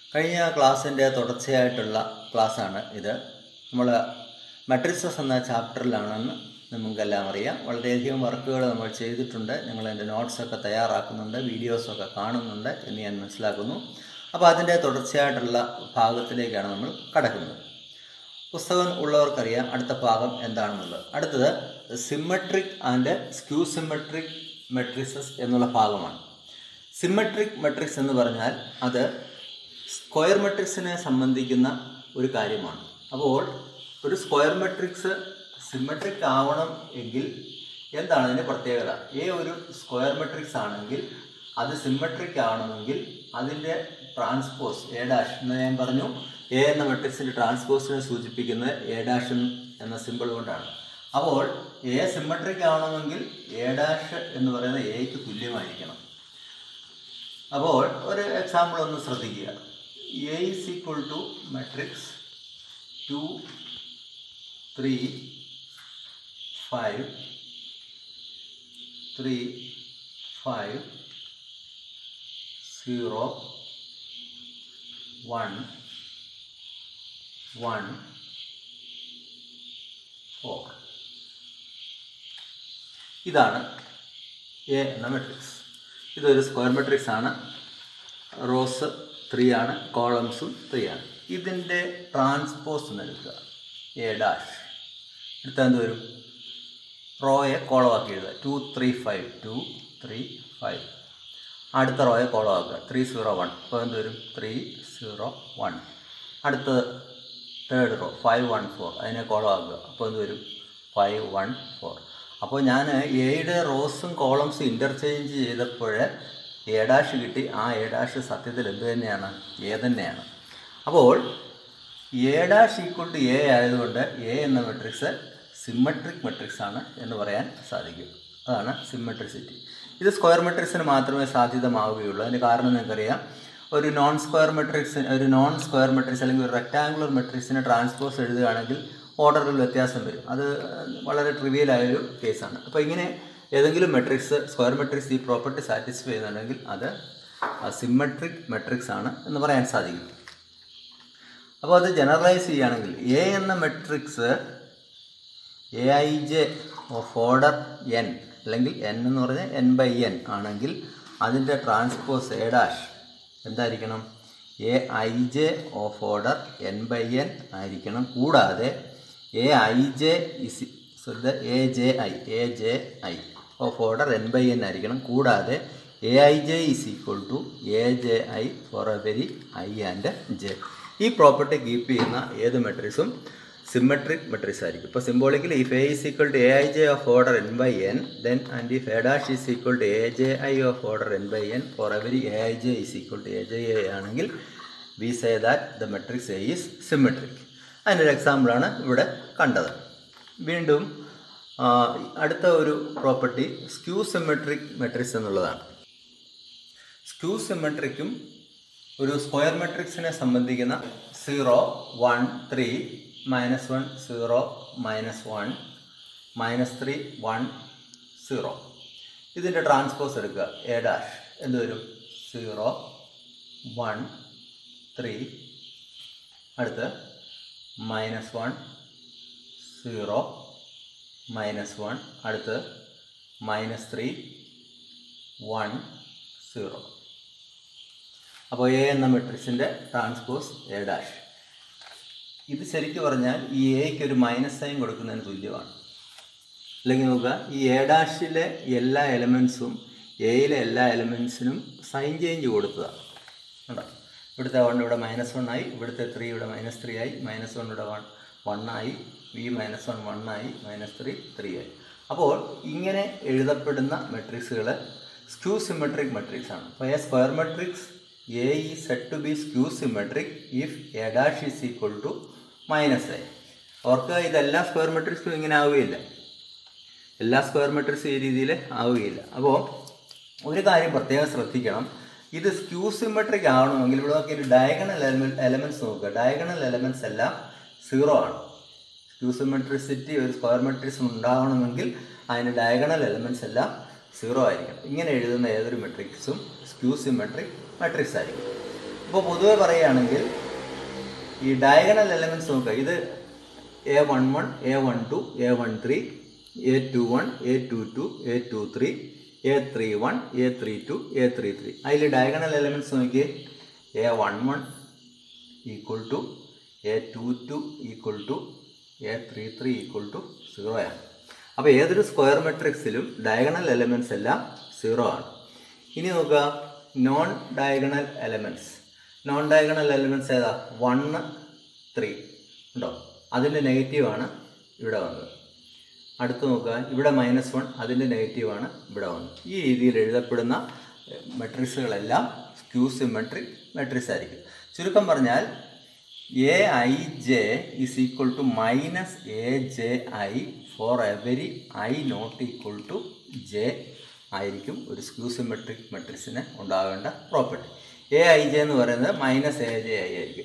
കഴിഞ്ഞ ക്ലാസ്സിൻ്റെ തുടർച്ചയായിട്ടുള്ള ക്ലാസ്സാണ് ഇത് നമ്മൾ മെട്രിക്സസ് എന്ന ചാപ്റ്ററിലാണെന്ന് നിങ്ങൾക്കെല്ലാം അറിയാം വളരെയധികം വർക്കുകൾ നമ്മൾ ചെയ്തിട്ടുണ്ട് നിങ്ങൾ എൻ്റെ നോട്ട്സൊക്കെ തയ്യാറാക്കുന്നുണ്ട് വീഡിയോസൊക്കെ കാണുന്നുണ്ട് എന്ന് ഞാൻ മനസ്സിലാക്കുന്നു അപ്പോൾ അതിൻ്റെ തുടർച്ചയായിട്ടുള്ള ഭാഗത്തിലേക്കാണ് നമ്മൾ കടക്കുന്നത് പുസ്തകം ഉള്ളവർക്കറിയാം അടുത്ത ഭാഗം എന്താണെന്നുള്ളത് അടുത്തത് symmetric and skew symmetric matrices എന്നുള്ള ഭാഗമാണ് സിമ്മട്രിക് മെട്രിക്സ് എന്ന് പറഞ്ഞാൽ അത് സ്ക്വയർ മെട്രിക്സിനെ സംബന്ധിക്കുന്ന ഒരു കാര്യമാണ് അപ്പോൾ ഒരു സ്ക്വയർ മെട്രിക്സ് സിമ്മട്രിക് ആവണം എങ്കിൽ എന്താണ് അതിൻ്റെ പ്രത്യേകത എ ഒരു സ്ക്വയർ മെട്രിക്സ് ആണെങ്കിൽ അത് സിമ്മട്രിക് ആവണമെങ്കിൽ അതിൻ്റെ ട്രാൻസ്പോസ് എ ഡാഷ് എന്ന് ഞാൻ പറഞ്ഞു എ എന്ന മെട്രിക്സിൻ്റെ ട്രാൻസ്പോസിനെ സൂചിപ്പിക്കുന്നത് എ ഡാഷ് എന്ന സിമ്പിൾ കൊണ്ടാണ് അപ്പോൾ എ സിമ്മട്രിക് ആവണമെങ്കിൽ എ ഡാഷ് എന്ന് പറയുന്നത് എക്ക് തുല്യമായിരിക്കണം അപ്പോൾ ഒരു എക്സാമ്പിൾ ഒന്ന് ശ്രദ്ധിക്കുക A is equal to matrix two three five three five zero one one four ഇതാണ് എ എന്ന മെട്രിക്സ് ഇതൊരു സ്ക്വയർ മെട്രിക്സ് ആണ് റോസ് ത്രീ ആണ് കോളംസും ത്രീ ആണ് ഇതിൻ്റെ ട്രാൻസ്പോസ് നൽകുക എ ഡാഷ് എടുത്താൽ എന്ത് വരും റോയെ കോളമാക്കി എഴുതുക two three five two three five അടുത്ത റോയെ കോളമാക്കുക ത്രീ സീറോ വൺ അപ്പോൾ എന്ത് വരും ത്രീ സീറോ വൺ അടുത്തത് third row five one four അതിനെ കോളമാക്കുക അപ്പോൾ എന്ത് വരും ഫൈവ് വൺ ഫോർ അപ്പോൾ ഞാൻ എയുടെ റോസും കോളംസും ഇൻ്റർചേഞ്ച് ചെയ്തപ്പോൾ എ ഡാഷ് കിട്ടി ആ എ ഡാഷ് സത്യത്തിൽ എന്ത് തന്നെയാണ് എ തന്നെയാണ് അപ്പോൾ A dash equal to A ആയതുകൊണ്ട് എ എന്ന മെട്രിക്സ് സിമ്മട്രിക് മെട്രിക്സ് ആണ് എന്ന് പറയാൻ സാധിക്കും അതാണ് സിമ്മട്രിസിറ്റി ഇത് സ്ക്വയർ മെട്രിക്സിന് മാത്രമേ സാധ്യതമാവുകയുള്ളൂ അതിന് കാരണം നിങ്ങൾക്കറിയാം ഒരു നോൺ സ്ക്വയർ മെട്രിക്സ് ഒരു നോൺ സ്ക്വയർ മെട്രിക്സ് അല്ലെങ്കിൽ ഒരു റെക്റ്റാങ്കുലർ മെട്രിക്സിന് ട്രാൻസ്പോസ് എഴുതുകയാണെങ്കിൽ ഓർഡറിൽ വ്യത്യാസം വരും അത് വളരെ ട്രിവിയൽ ആയൊരു കേസാണ് അപ്പോൾ ഇങ്ങനെ ഏതെങ്കിലും മെട്രിക്സ് സ്ക്വയർ മെട്രിക്സ് ഈ പ്രോപ്പർട്ടി സാറ്റിസ്ഫൈ ചെയ്യുന്നുണ്ടെങ്കിൽ അത് സിമ്മട്രിക് മെട്രിക്സ് ആണ് എന്ന് പറയാൻ സാധിക്കും അപ്പോൾ അത് ജനറലൈസ് ചെയ്യുകയാണെങ്കിൽ എ എന്ന matrix A I J of order N അല്ലെങ്കിൽ എൻ എന്ന് പറഞ്ഞാൽ എൻ ബൈ എൻ ആണെങ്കിൽ അതിൻ്റെ ട്രാൻസ്പോസ് എ ഡാഷ് എന്തായിരിക്കണം A I J of order N by N ആയിരിക്കണം കൂടാതെ എ ഐ ജെ ഇസ് ശ്രദ്ധ A J I A J I of order N by N ആയിരിക്കണം കൂടാതെ A I J is equal to A J I for A every I and J ഈ property keep ചെയ്യുന്ന ഏത് മെട്രിക്സും symmetric matrix ആയിരിക്കും ഇപ്പോൾ symbolically if A is equal to A I J of order N by N then and if A dash is equal to A J I of order N by N for every A I J is equal to A J A ആണെങ്കിൽ we say that the matrix A is symmetric അതിനൊരു എക്സാമ്പിളാണ് ഇവിടെ കണ്ടത് വീണ്ടും അടുത്ത ഒരു property skew symmetric matrix എന്നുള്ളതാണ് skew സിമ്മട്രിക്കും ഒരു സ്ക്വയർ മെട്രിക്സിനെ സംബന്ധിക്കുന്ന zero one three minus one zero minus one minus three one zero ഇതിൻ്റെ ട്രാൻസ്പോസ് എടുക്കുക എ ഡാഷ് എന്ത് വരും സീറോ വൺ ത്രീ അടുത്ത് minus one zero minus one അടുത്ത് മൈനസ് ത്രീ വൺ സീറോ അപ്പോൾ എ എന്ന മെട്രിക്സിൻ്റെ ട്രാൻസ്പോസ് എ ഡാഷ് ഇത് ശരിക്കും പറഞ്ഞാൽ ഈ എക്ക് ഒരു മൈനസ് സൈൻ കൊടുക്കുന്നതിന് തുല്യമാണ് അല്ലെങ്കിൽ നോക്കുക ഈ എ ഡാഷിലെ എല്ലാ എലമെൻസും എയിലെ എല്ലാ എലമെൻസിനും സൈൻ ചേഞ്ച് കൊടുത്തതാണ് കേട്ടോ ഇവിടുത്തെ വൺ ഇവിടെ മൈനസ് വൺ ആയി ഇവിടുത്തെ ത്രീ ഇവിടെ മൈനസ് ത്രീ ആയി മൈനസ് വൺ ഇവിടെ വൺ വൺ ആയി വി മൈനസ് വൺ വൺ ആയി മൈനസ് ത്രീ ത്രീ ആയി അപ്പോൾ ഇങ്ങനെ എഴുതപ്പെടുന്ന മെട്രിക്സുകൾ സ്ക്യൂ സിമെട്രിക് മെട്രിക്സ് ആണ് അപ്പോൾ എ സ്ക്വയർ മെട്രിക്സ് എ ഈ said to be skew symmetric if A dash is equal to minus A ഓർക്കുക ഇതെല്ലാ സ്ക്വയർ മെട്രിക്സും ഇങ്ങനെ ആവുകയില്ല എല്ലാ സ്ക്വയർ മെട്രിക്സും ഈ രീതിയിൽ ആവുകയില്ല അപ്പോൾ ഒരു കാര്യം പ്രത്യേകം ശ്രദ്ധിക്കണം ഇത് സ്ക്യൂ സിമെട്രിക് ആവണമെങ്കിൽ ഇവിടെ നോക്കിയാൽ ഡയഗണൽ എലമെൻറ്റ്സ് നോക്കുക ഡയഗണൽ എലമെൻറ്റ്സ് എല്ലാം സീറോ ആണ് സ്ക്യൂ സിമെട്രിസിറ്റി ഒരു സ്ക്വയർ മെട്രിക്സ് ഉണ്ടാവണമെങ്കിൽ അതിന് ഡയഗണൽ എലമെൻറ്റ്സ് എല്ലാം സീറോ ആയിരിക്കണം ഇങ്ങനെ എഴുതുന്ന ഏതൊരു മെട്രിക്സും സ്ക്യൂ സിമെട്രിക് മെട്രിക്സ് ആയിരിക്കും ഇപ്പോൾ പൊതുവെ പറയുകയാണെങ്കിൽ ഈ ഡയഗണൽ എലമെൻറ്റ്സ് നോക്കുക ഇത് A one one A one two A one three A two one A two two A two three A three one A three two A three three അതിൽ diagonal elements നോക്കിയേ A one one equal to A two two equal to A three three equal to zero ആണ് അപ്പോൾ ഏതൊരു square മെട്രിക്സിലും diagonal elements എല്ലാം zero ആണ് ഇനി നോക്കുക non diagonal elements non diagonal elements ഏതാ വണ്ണ് ത്രീ ഉണ്ടോ അതിൻ്റെ നെഗറ്റീവാണ് ഇവിടെ വന്നത് അടുത്ത് നോക്കുക ഇവിടെ മൈനസ് വൺ അതിൻ്റെ നെഗറ്റീവാണ് ഇവിടെ വന്നത് ഈ രീതിയിൽ എഴുതപ്പെടുന്ന മെട്രിക്സുകളെല്ലാം സ്ക്യൂ സിമെട്രിക് മെട്രിക്സ് ആയിരിക്കും ചുരുക്കം പറഞ്ഞാൽ A I J is equal to minus A J I for every I not equal to J ആയിരിക്കും ഒരു സ്ക്യൂ സിമെട്രിക് മെട്രിക്സിന് ഉണ്ടാകേണ്ട പ്രോപ്പർട്ടി എ ഐ ജെ എന്ന് പറയുന്നത് മൈനസ് എ ജെ ഐ ആയിരിക്കും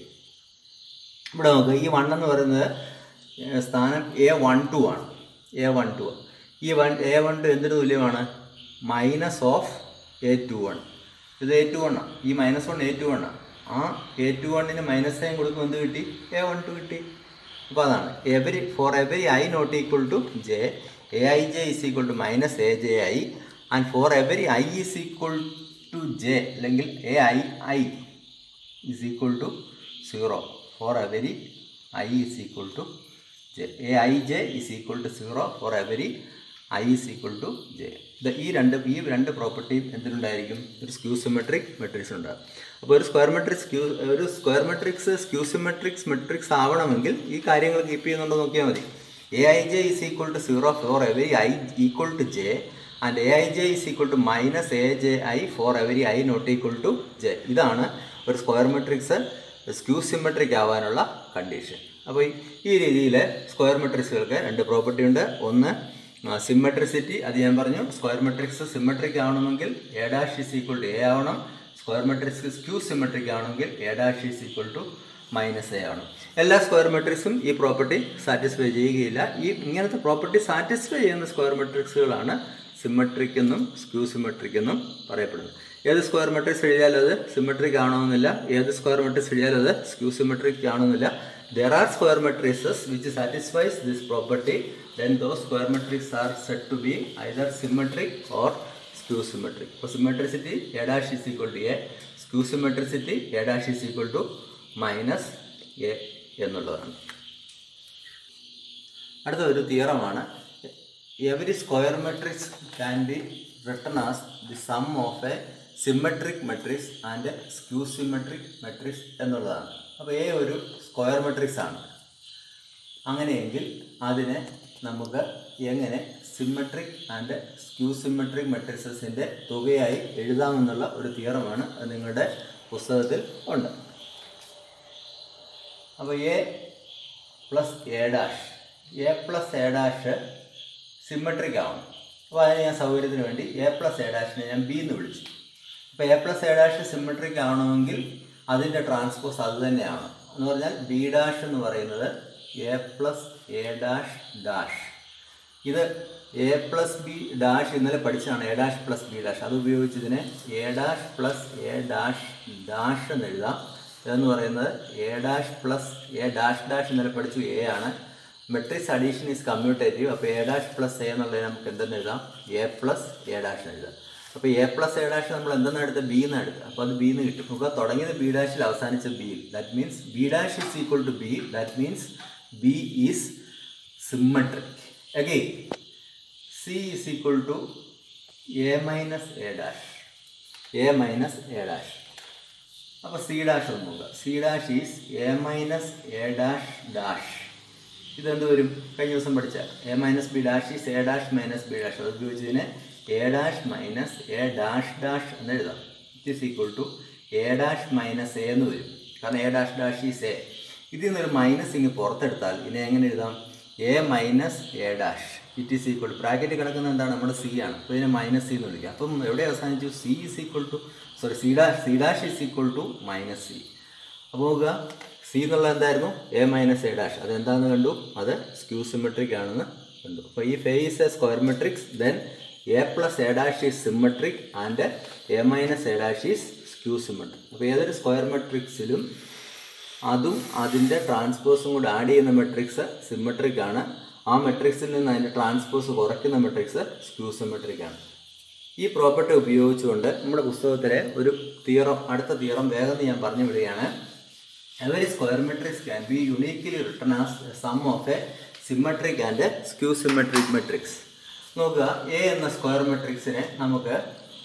ഇവിടെ നോക്കുക ഈ വൺ എന്ന് പറയുന്നത് ഏഹ്, സ്ഥാനം എ വൺ ടു ആണ് എ വൺ ടു ഈ വൺ എ വൺ ടു എന്തിനു തുല്യമാണ് minus of A two one ഇത് എ ടു വണ്ണാണ് ഈ മൈനസ് വൺ എ ടു വണ്ണാണ് ആ എ ടു വണ്ണിന് മൈനസ് സൈൻ കൊടുക്കുമ്പോൾ എന്ത് കിട്ടി എ വൺ ടു കിട്ടി അപ്പോൾ അതാണ് every for every I not equal to J A I J is equal to minus A J I and for every I is equal to J അല്ലെങ്കിൽ A I I is equal to 0 for every i is equal to j aij is equal to 0 for every i is equal to j ഇത് ഈ രണ്ട് ഈ രണ്ട് പ്രോപ്പർട്ടിയും എന്തിനുണ്ടായിരിക്കും ഒരു skew symmetric matrix ഉണ്ടാകും അപ്പോൾ ഒരു സ്ക്വയർ മെട്രിക്സ് സ്ക്യൂ ഒരു square matrix skew symmetrics matrix ആവണമെങ്കിൽ ഈ കാര്യങ്ങൾ കീപ്പ് ചെയ്യുന്നുണ്ടോ നോക്കിയാൽ മതി A I J is equal to zero for every I equal to J and A I J is equal to minus A J I for every I not equal to J ഇതാണ് ഒരു square matrix skew symmetric ആവാനുള്ള condition അപ്പോൾ ഈ- ഈ രീതിയിൽ square മെട്രിക്സുകൾക്ക് രണ്ട് property ഉണ്ട് ഒന്ന് സിമെട്രിസിറ്റി അത് ഞാൻ പറഞ്ഞു സ്ക്വയർ മെട്രിക്സ് സിമെട്രിക് ആവണമെങ്കിൽ A dash is equal to A ആവണം സ്ക്വയർ മെട്രിക്സ് സ്ക്യൂ സിമെട്രിക് ആണെങ്കിൽ A dash is equal to minus A ആണ് എല്ലാ സ്ക്വയർ മെട്രിക്സും ഈ പ്രോപ്പർട്ടി സാറ്റിസ്ഫൈ ചെയ്യുകയില്ല ഈ ഇങ്ങനത്തെ പ്രോപ്പർട്ടി സാറ്റിസ്ഫൈ ചെയ്യുന്ന സ്ക്വയർ മെട്രിക്സുകളാണ് സിമെട്രിക് എന്നും സ്ക്യൂ സിമെട്രിക് എന്നും പറയപ്പെടുന്നത് ഏത് സ്ക്വയർ മെട്രിക്സ് എഴുതിയാലും അത് സിമെട്രിക് ആണോന്നില്ല ഏത് സ്ക്വയർ മെട്രിക്സ് എഴുതിയാലും അത് സ്ക്യൂ സിമെട്രിക് ആണോന്നില്ല there are square matrices which satisfies this property then those square matrix are said to be either symmetric or skew symmetric ഇപ്പോൾ symmetricity A dash is equal to A skew symmetricity A dash is equal to minus A എന്നുള്ളതാണ് അടുത്ത ഒരു തിയറമാണ് every square matrix can be written as the sum of a symmetric matrix and skew symmetric matrix എന്നുള്ളതാണ് അപ്പോൾ A ഒരു square matrix ആണ് അങ്ങനെയെങ്കിൽ അതിനെ നമുക്ക് എങ്ങനെ സിമെട്രിക് ആൻഡ് സ്ക്യൂ സിമെട്രിക് മെട്രിക്സസിൻ്റെ തുകയായി എഴുതാമെന്നുള്ള ഒരു തിയറമാണ് അത് നിങ്ങളുടെ പുസ്തകത്തിൽ ഉണ്ട് അപ്പോൾ A plus A dash A plus A dash symmetric ആവണം അപ്പോൾ അതിന് ഞാൻ സൗകര്യത്തിന് വേണ്ടി എ പ്ലസ് എ ഡാഷിനെ ഞാൻ ബി എന്ന് വിളിച്ചു അപ്പോൾ A plus A dash symmetric ആവണമെങ്കിൽ അതിൻ്റെ ട്രാൻസ്പോസ് അത് തന്നെയാണ് എന്ന് പറഞ്ഞാൽ ബി ഡാഷ് എന്ന് പറയുന്നത് A plus A dash dash ഇത് എ പ്ലസ് ബി ഡാഷ് ഇന്നലെ പഠിച്ചതാണ് A dash plus B dash അത് ഉപയോഗിച്ച് ഇതിനെ A dash plus A dash dash എന്ന് എഴുതാം ഇതെന്ന് പറയുന്നത് A dash plus A dash dash ഇന്നലെ പഠിച്ചു എ ആണ് മെട്രിക്സ് അഡീഷൻ ഈസ് കമ്മ്യൂട്ടേറ്റീവ് അപ്പോൾ എ ഡാഷ് പ്ലസ് എ എന്നുള്ളത് നമുക്ക് എന്തെന്ന് എഴുതാം എ പ്ലസ് എ ഡാഷ് എന്ന് എഴുതാം അപ്പോൾ എ പ്ലസ് എ ഡാഷ് നമ്മൾ എന്തെന്ന് എടുത്ത് ബി എന്ന് എടുക്കുക അപ്പോൾ അത് ബി എന്ന് കിട്ടും നമുക്ക് തുടങ്ങിയത് ബി ഡാഷിൽ അവസാനിച്ച ബിയിൽ that means B dash is equal to B that means B is symmetric again C is equal to A minus A dash A minus A dash അപ്പോൾ സി ഡാഷ് ഒന്ന് നോക്കുക C dash is A minus A dash dash ഇതെന്ത് വരും കഴിഞ്ഞ ദിവസം പഠിച്ച A minus B dash is A dash minus B dash അത് ഉപയോഗിച്ചതിന് A dash minus A dash dash എന്ന് എഴുതാം it is equal to A dash minus A എന്ന് വരും കാരണം A dash dash is A ഇതിൽ നിന്നൊരു മൈനസ് ഇങ്ങ് പുറത്തെടുത്താൽ ഇതിനെ എങ്ങനെ എഴുതാം A minus A dash it is equal to bracket കിടക്കുന്ന എന്താണ് നമ്മുടെ സി ആണ് അപ്പോൾ ഇതിനെ മൈനസ് സി എന്ന് വിളിക്കുക അപ്പം എവിടെ അവസാനിച്ചു C is equal to sorry C dash C dash is equal to minus C അപ്പോൾ നോക്കുക സി എന്നുള്ളത് എന്തായിരുന്നു എ മൈനസ് എ ഡാഷ് അത് എന്താണെന്ന് കണ്ടു അത് സ്ക്യൂ സിമെട്രിക് ആണെന്ന് കണ്ടു അപ്പോൾ ഈ ഫേ is a square matrix then A plus A dash is symmetric and A minus A dash is skew symmetric അപ്പോൾ ഏതൊരു സ്ക്വയർ മെട്രിക്സിലും അതും അതിൻ്റെ ട്രാൻസ്പോസും കൂടെ ആഡ് ചെയ്യുന്ന മെട്രിക്സ് സിമെട്രിക് ആണ് ആ മെട്രിക്സിൽ നിന്ന് അതിൻ്റെ ട്രാൻസ്പോസ് കുറയ്ക്കുന്ന മെട്രിക്സ് സ്ക്യൂ സിമെട്രിക് ആണ് ഈ പ്രോപ്പർട്ടി ഉപയോഗിച്ചുകൊണ്ട് നമ്മുടെ പുസ്തകത്തിലെ ഒരു തീറം അടുത്ത തീറം വേഗം ഞാൻ പറഞ്ഞു വിടുകയാണ് every square matrix can be uniquely written as sum of a symmetric and skew symmetric matrix നോക്കുക എ എന്ന സ്ക്വയർ മെട്രിക്സിനെ നമുക്ക്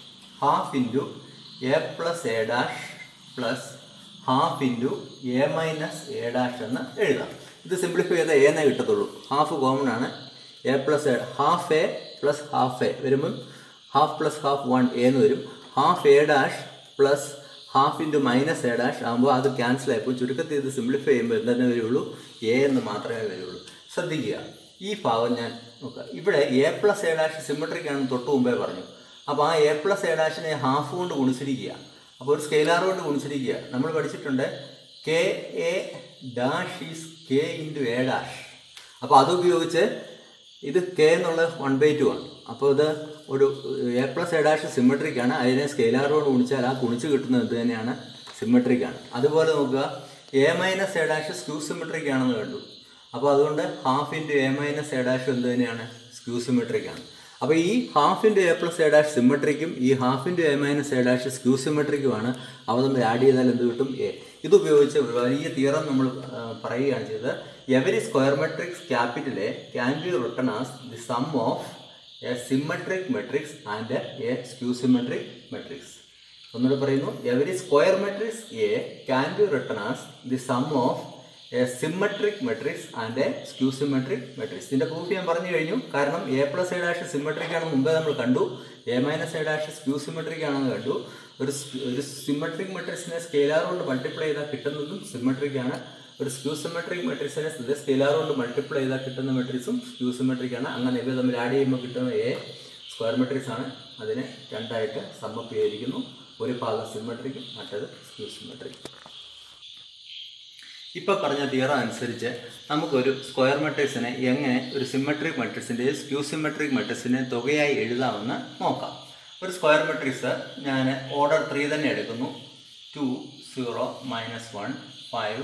half into A plus A dash plus half into A minus A dash എന്ന് എഴുതാം ഇത് simplify ചെയ്താൽ എന്നേ കിട്ടത്തുള്ളൂ ഹാഫ് കോമൺ ആണ് A plus A half A plus half A വരുമ്പം ഹാഫ് പ്ലസ് ഹാഫ് വൺ എന്ന് വരും half A dash plus half into minus A dash ആകുമ്പോൾ അത് ക്യാൻസൽ ആയിപ്പോൾ ചുരുക്കത്തിൽ ഇത് സിംപ്ലിഫൈ ചെയ്യുമ്പോൾ എന്തെന്നെ വരുള്ളൂ എ എന്ന് മാത്രമേ വരുള്ളൂ ശ്രദ്ധിക്കുക ഈ ഭാഗം ഞാൻ നോക്കുക ഇവിടെ A plus A dash symmetric ആണെന്ന് തൊട്ട് മുമ്പേ പറഞ്ഞു അപ്പോൾ ആ എ പ്ലസ് എ ഡാഷിനെ ഹാഫ് കൊണ്ട് ഗുണിച്ചിരിക്കുക അപ്പോൾ ഒരു സ്കെയിലാർ കൊണ്ട് ഗുണിച്ചിരിക്കുക നമ്മൾ പഠിച്ചിട്ടുണ്ട് K A dash is K into A dash അപ്പോൾ അതുപയോഗിച്ച് ഇത് കെ എന്നുള്ളത് വൺ ബൈ ടു ആണ് അപ്പോൾ ഇത് ഒരു A plus A dash symmetric ആണ് അതിനെ സ്കെയിലാർ കൊണ്ട് ഗുണിച്ചാൽ ആ ഗുണിച്ച് കിട്ടുന്നത് ഇത് തന്നെയാണ് സിമെട്രിക് ആണ് അതുപോലെ നോക്കുക A minus A dash skew symmetric ആണെന്ന് കണ്ടു അപ്പോൾ അതുകൊണ്ട് half into A minus A dash എന്ത് തന്നെയാണ് സ്ക്യൂ സിമെട്രിക് ആണ് അപ്പോൾ ഈ half into A plus A dash സിമെട്രിക്കും ഈ half into A minus A dash skew സിമെട്രിക്കുമാണ് അവ തമ്മിൽ ആഡ് ചെയ്താൽ എന്ത് കിട്ടും എ ഇത് ഉപയോഗിച്ച് ഒരു വലിയ തീറം നമ്മൾ ആ, പറയുകയാണ് ചെയ്തത് every square matrix capital A can be written as the sum of a symmetric matrix and a skew symmetric matrix ഒന്നുകൂടെ പറയുന്നു every square matrix A can be written as the sum of a symmetric matrix and a skew symmetric matrix ഇതിന്റെ proof ഞാൻ പറഞ്ഞു കഴിഞ്ഞു കാരണം A plus A dash symmetric ആണെന്ന് മുമ്പേ നമ്മൾ കണ്ടു A minus A dash skew symmetric ആണെന്ന് കണ്ടു ഒരു സ്- ഒരു സിമെട്രിക് മെട്രിക്സിനെ സ്കെയിലാർ കൊണ്ട് മൾട്ടിപ്ലൈ ചെയ്താൽ കിട്ടുന്നതും സിമെട്രിക് ആണ് ഒരു സ്ക്യൂ സിമെട്രിക് മെട്രിക്സിനെ സ്കെയിലാർ കൊണ്ട് മൾട്ടിപ്ലൈ ചെയ്താൽ കിട്ടുന്ന മെട്രിക്സും സ്ക്യൂ സിമെട്രിക് ആണ് അങ്ങനെ ഇവ തമ്മിൽ ആഡ് ചെയ്യുമ്പോൾ കിട്ടുന്ന എ സ്ക്വയർ മെട്രിക്സ് ആണ് അതിനെ രണ്ടായിട്ട് സമ്മപ്പ് ചെയ്തിരിക്കുന്നു ഒരു ഭാഗം സിമെട്രിക്കും മറ്റേത് സ്ക്യൂ സിമെട്രിക് ഇപ്പോൾ പറഞ്ഞ തിയറം അനുസരിച്ച് നമുക്കൊരു സ്ക്വയർ മെട്രിക്സിനെ എങ്ങനെ ഒരു സിമെട്രിക് മെട്രിക്സിൻ്റെയും സ്ക്യൂ സിമെട്രിക് മെട്രിക്സിനെ തുകയായി എഴുതാമെന്ന് നോക്കാം ഒരു സ്ക്വയർ മെട്രിക്സ് ഞാൻ ഓർഡർ ത്രീ തന്നെ എടുക്കുന്നു two zero minus one five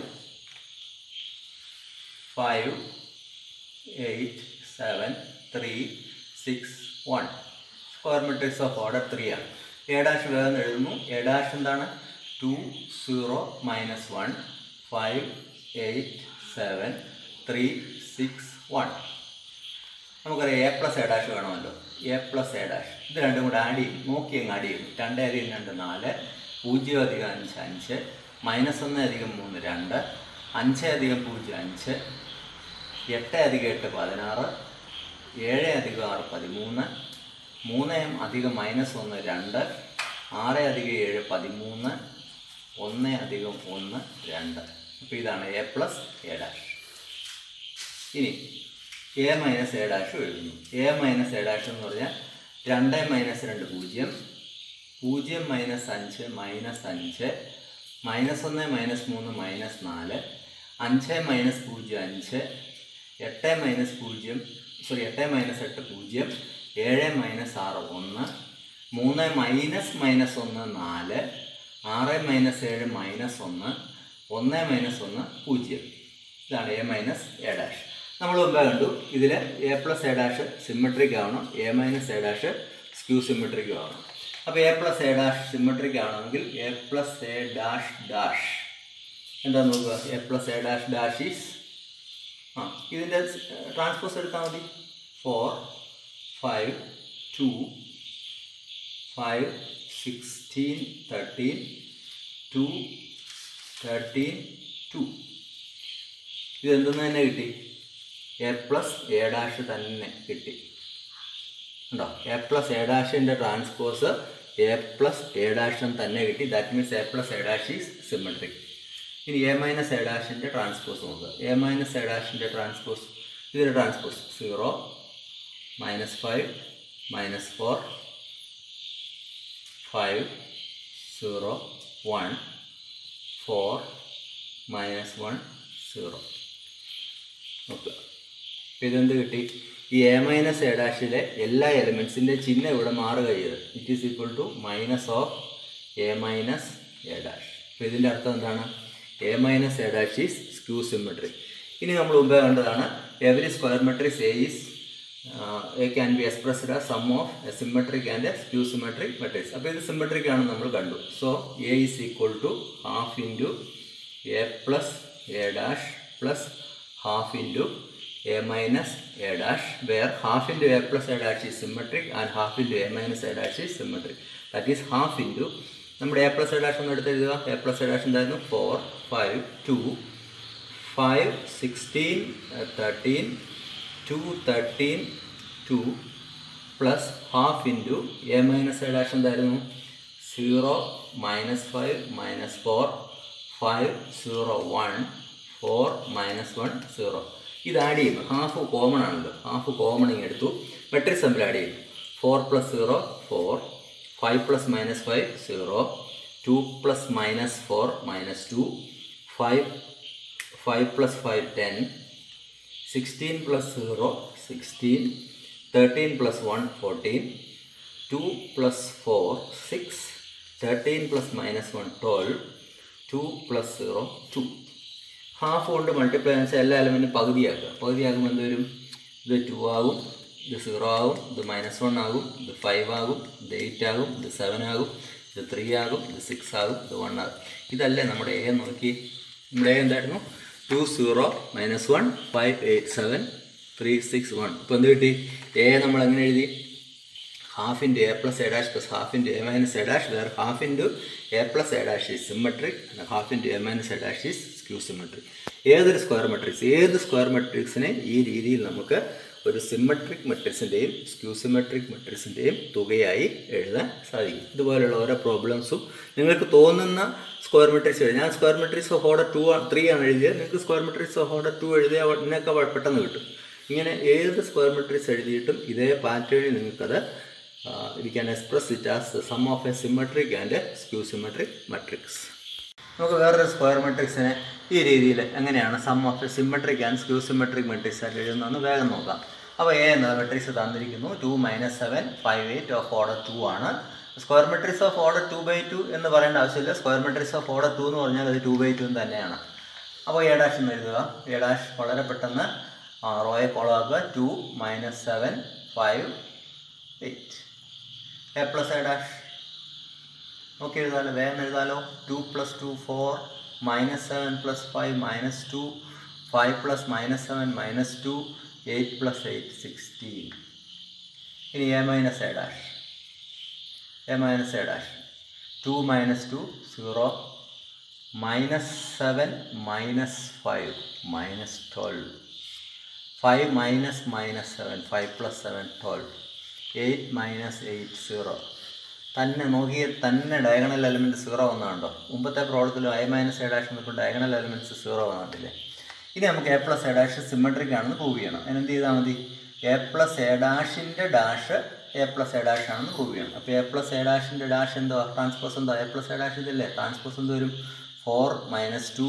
five eight seven three six one square matrix of order three ആണ് എ ഡാഷ് വേഗം എഴുതുന്നു എ ഡാഷ് എന്താണ് two zero minus one five eight seven three six one നമുക്കറിയാം A plus A dash വേണമല്ലോ A plus A dash ഇത് രണ്ടും കൂടെ add ചെയ്യും നോക്കി അങ്ങ് ആഡ് ചെയ്യും രണ്ട് അധികം രണ്ട് നാല് പൂജ്യം അധികം അഞ്ച് അഞ്ച് മൈനസ് ഒന്ന് അധികം മൂന്ന് രണ്ട് അഞ്ച് അധികം പൂജ്യം അഞ്ച് എട്ട് അധികം എട്ട് പതിനാറ് ഏഴ് അധികം ആറ് പതിമൂന്ന് മൂന്ന് അധികം മൈനസ് ഒന്ന് രണ്ട് ആറ് അധികം ഏഴ് പതിമൂന്ന് ഒന്ന് അധികം ഒന്ന് രണ്ട് അപ്പോൾ ഇതാണ് എ പ്ലസ് എ ഡാഷ് ഇനി എ മൈനസ് എ ഡാഷ് എഴുതുന്നു എ മൈനസ് എ ഡാഷ് എന്ന് പറഞ്ഞാൽ രണ്ട് മൈനസ് രണ്ട് പൂജ്യം പൂജ്യം മൈനസ് അഞ്ച് മൈനസ് അഞ്ച് മൈനസ് ഒന്ന് മൈനസ് മൂന്ന് മൈനസ് നാല് അഞ്ച് മൈനസ് പൂജ്യം അഞ്ച് എട്ട് മൈനസ് പൂജ്യം സോറി എട്ട് മൈനസ് എട്ട് പൂജ്യം ഏഴ് മൈനസ് ആറ് ഒന്ന് മൂന്ന് മൈനസ് മൈനസ് ഒന്ന് നാല് ആറ് മൈനസ് ഏഴ് മൈനസ് ഒന്ന് ഒന്ന് മൈനസ് ഒന്ന് പൂജ്യം ഇതാണ് എ മൈനസ് എ ഡാഷ് നമ്മൾ മുമ്പേ കണ്ടു ഇതിൽ A plus A dash symmetric ആവണം A minus A dash skew symmetric ആവണം അപ്പോൾ A plus A dash symmetric ആണെങ്കിൽ A plus A dash dash എന്താ നോക്കുക A plus A dash dash is ആ ഇതിൻ്റെ ട്രാൻസ്പോസ് എടുത്താൽ മതി four five two five sixteen thirteen two thirteen two ഇതെന്തെന്ന് തന്നെ കിട്ടി എ പ്ലസ് എ ഡാഷ് തന്നെ കിട്ടി ഉണ്ടോ എ പ്ലസ് എ ഡാഷിൻ്റെ ട്രാൻസ്പോസ് എ പ്ലസ് എ ഡാഷൻ തന്നെ കിട്ടി that means A plus A dash is symmetric ഇനി എ മൈനസ് എ ഡാഷിൻ്റെ ട്രാൻസ്പോസ് നോക്കുക എ മൈനസ് എ ഡാഷിൻ്റെ ട്രാൻസ്പോസ് ഇതിൻ്റെ transpose zero minus five minus four five zero one four minus one zero നോക്കുക അപ്പോൾ ഇതെന്ത് കിട്ടി ഈ എ മൈനസ് എ ഡാഷിലെ എല്ലാ എലിമെൻസിൻ്റെ ചിഹ്നം ഇവിടെ മാറുക ചെയ്ത് it is equal to minus of A minus A dash അപ്പോൾ ഇതിൻ്റെ അർത്ഥം എന്താണ് A minus A dash is skew symmetric ഇനി നമ്മൾ മുമ്പേ കണ്ടതാണ് every square matrix A is a can be expressed a sum of symmetric and skew symmetric matrix അപ്പോൾ ഇത് സിമെട്രിക് ആണ് നമ്മൾ കണ്ടു so A is equal to half into A plus A dash plus half into a minus a dash where half into a plus a dash is symmetric and half into a minus a dash is symmetric that is half into നമ്മുടെ A plus A dash ഒന്ന് എടുത്ത് എഴുതുക A plus A dash എന്തായിരുന്നു four five two five sixteen thirteen two thirteen two plus half into A minus A dash എന്തായിരുന്നു zero minus five minus four five zero one four minus one zero ഇത് add ചെയ്യും half common ആണല്ലോ half common ഇങ്ങനെ എടുത്തു matrix തമ്മിൽ add ചെയ്യും four plus zero four five plus minus five zero two plus minus four minus two five five plus five ten sixteen plus zero sixteen thirteen plus one fourteen two plus four six thirteen plus minus one twelve two plus zero two half കൊണ്ട് multiply എന്ന് വെച്ചാൽ എല്ലാ എലമെൻറ്റും പകുതിയാക്കുക പകുതിയാകുമ്പോൾ എന്ത് വരും ഇത് to ആകും ഇത് zero ആകും ഇത് മൈനസ് വൺ ആകും ഇത് ഫൈവ് ആകും ഇത് എയ്റ്റ് ആകും ഇത് സെവൻ ആകും ഇത് ത്രീ ആകും ഇത് സിക്സ് ആകും ഇത് വൺ ആകും ഇതല്ലേ നമ്മുടെ എ നോക്കി നമ്മുടെ എ എന്തായിരുന്നു two zero minus one five eight seven three six one ഇപ്പോൾ എന്ത് കിട്ടി എ നമ്മൾ എങ്ങനെ എഴുതി half into A plus A dash plus half into A minus A dash where half into A plus A dash is symmetric half into A minus A dash is skew symmetric ഏതൊരു square matrix ഏത് square മെട്രിക്സിനെ ഈ രീതിയിൽ നമുക്ക് ഒരു symmetric മെട്രിക്സിൻ്റെയും skew symmetric മെട്രിക്സിൻ്റെയും തുകയായി എഴുതാൻ സാധിക്കും ഇതുപോലെയുള്ള ഓരോ പ്രോബ്ലംസും നിങ്ങൾക്ക് തോന്നുന്ന സ്ക്വയർ മെട്രിക്സ് എഴുതി ഞാൻ square matrix of order two three ആണ് എഴുതിയത് നിങ്ങൾക്ക് square matrix of order two എഴുതിയാൽ ഇതിനൊക്കെ പെട്ടെന്ന് കിട്ടും ഇങ്ങനെ ഏത് സ്ക്വയർ മെട്രിക്സ് എഴുതിയിട്ടും ഇതേ പാറ്റേണിൽ നിങ്ങൾക്കത് we can express it as sum of a symmetric and skew symmetric matrix നമുക്ക് വേറൊരു സ്ക്വയർ മെട്രിക്സിനെ ഈ രീതിയിൽ എങ്ങനെയാണ് sum of a symmetric and skew symmetric matrix ആയിട്ട് എഴുതുന്നതെന്ന് വേഗം നോക്കാം അപ്പോൾ എ എന്ന മെട്രിക്സ് തന്നിരിക്കുന്നു two minus seven five eight of order two ആണ് square matrix of order two by two എന്ന് പറയേണ്ട ആവശ്യമില്ല square matrix of order two എന്ന് പറഞ്ഞാൽ അത് ടു ബൈ ടു തന്നെയാണ് അപ്പോൾ എ ഡാഷ് എന്ന് എഴുതുക എ ഡാഷ് വളരെ പെട്ടെന്ന് റോയെ ഫോളോ ആക്കുക two minus seven five eight A plus A dash നോക്കി എഴുതാലോ വേഗം എഴുതാലോ two plus two four minus seven plus five minus two five plus minus seven minus two eight plus eight sixteen ഇനി A minus A dash A minus A dash two minus two zero minus seven minus five minus twelve five minus minus seven five plus seven twelve eight minus eight zero തന്നെ നോക്കിയ തന്നെ diagonal element zero വന്നുണ്ടോ മുമ്പത്തെ പ്രോബ്ലത്തിൽ I minus A dash എന്നപ്പോൾ diagonal elements zero വന്നിട്ടില്ലേ ഇനി നമുക്ക് A plus A dash symmetric ആണെന്ന് പ്രൂവ് ചെയ്യണം അതിനെന്ത് ചെയ്താൽ മതി എ പ്ലസ് എ ഡാഷിൻ്റെ dash A plus A dash ആണെന്ന് പ്രൂവ് ചെയ്യണം അപ്പോൾ എ പ്ലസ് എ ഡാഷിൻ്റെ ഡാഷ് എന്തോ ട്രാൻസ്പോസ് എന്തോ എ പ്ലസ് എ ഡാഷ് ഇതല്ലേ ട്രാൻസ്പോസ് എന്ത് വരും four minus two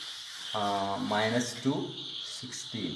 minus two sixteen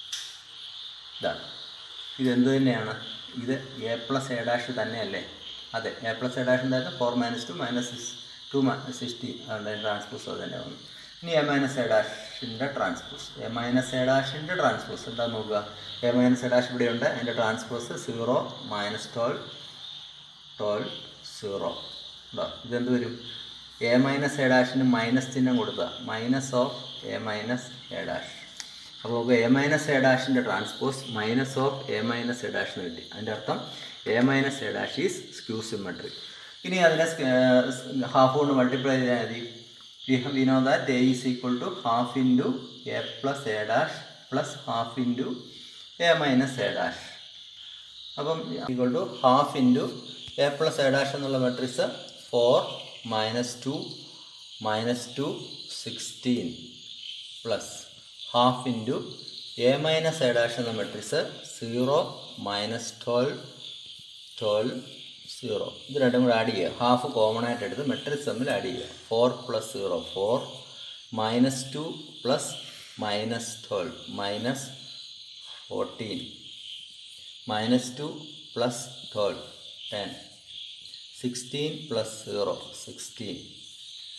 ഇതാണ് ഇതെന്ത് തന്നെയാണ് ഇത് എ പ്ലസ് എ ഡാഷ് തന്നെയല്ലേ അതെ എ പ്ലസ് എ ഡാഷ് എന്തായിരുന്നു four minus two minus six two sixteen അതുകൊണ്ട് ട്രാൻസ്പോസ് അത് തന്നെ വന്നു ഇനി എ മൈനസ് എ ഡാഷിൻ്റെ ട്രാൻസ്പോസ് എ മൈനസ് എ ഡാഷിൻ്റെ ട്രാൻസ്പോസ് എന്താ നോക്കുക എ മൈനസ് എ ഡാഷ് ഇവിടെയുണ്ട് അതിൻ്റെ transpose zero minus twelve twelve zero ഉണ്ടോ ഇതെന്ത് വരും എ മൈനസ് എ ഡാഷിന് മൈനസ് ചിഹ്നം കൊടുക്കുക minus of A minus A dash അപ്പോൾ നമുക്ക് എ മൈനസ് എ ഡാഷിൻ്റെ transpose minus of A minus A dash എന്ന് കിട്ടി അതിൻ്റെ അർത്ഥം A minus A dash is skew symmetric ഇനി അതിനെ ഹാഫ് കൊണ്ട് മൾട്ടിപ്ലൈ ചെയ്താൽ മതി we we know that A is equal to half into A plus A dash plus half into A minus A dash അപ്പം equal to half into A plus A dash എന്നുള്ള matrix four minus two minus two sixteen plus half into A minus A dash എന്ന matrix zero minus twelve twelve zero ഇത് രണ്ടും കൂടെ add ചെയ്യുക half common ആയിട്ട് എടുത്ത് matrix തമ്മിൽ add ചെയ്യുക four plus zero four minus two plus minus twelve minus fourteen minus two plus twelve ten sixteen plus zero sixteen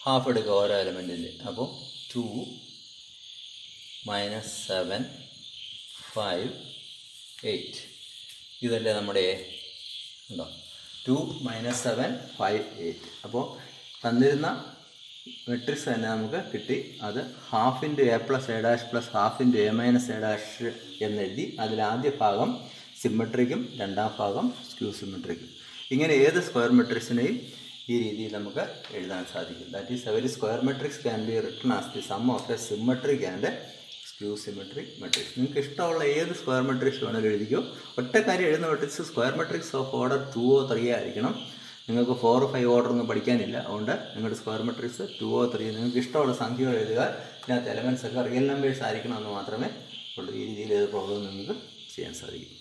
half എടുക്കുക ഓരോ എലമെൻറ്റിൻ്റെ അപ്പോൾ two minus seven five eight ഇതല്ലേ നമ്മുടെ ഉണ്ടോ two minus seven five eight അപ്പോൾ തന്നിരുന്ന matrix തന്നെ നമുക്ക് കിട്ടി അത് half into A plus A dash plus half into A minus A dash എന്നെഴുതി അതിൽ ആദ്യ ഭാഗം സിമ്മട്രിക്കും രണ്ടാം ഭാഗം സ്ക്യൂ സിമ്മട്രിക്കും ഇങ്ങനെ ഏത് സ്ക്വയർ മെട്രിക്സിനെയും ഈ രീതിയിൽ നമുക്ക് എഴുതാൻ സാധിക്കും that is every square matrix can be written as the sum of a symmetric and skew symmetric matrix നിങ്ങൾക്ക് ഇഷ്ടമുള്ള ഏത് സ്ക്വയർ മെട്രിക്സ് വേണമെങ്കിലും എഴുതിക്കോ ഒറ്റ കാര്യം എഴുതുന്ന matrix square matrix of order two or three ആയിരിക്കണം നിങ്ങൾക്ക് ഫോർ ഫൈവ് ഓർഡർ ഒന്നും പഠിക്കാനില്ല അതുകൊണ്ട് നിങ്ങളുടെ square matrix two or three നിങ്ങൾക്ക് ഇഷ്ടമുള്ള സംഖ്യകൾ എഴുതുക ഇതിനകത്ത് എലമെൻസ് ഒക്കെ റിയൽ നമ്പേഴ്സ് ആയിരിക്കണം എന്ന് മാത്രമേ ഉള്ളൂ ഈ രീതിയിൽ ഏത് പ്രോബ്ലം നിങ്ങൾക്ക് ചെയ്യാൻ സാധിക്കും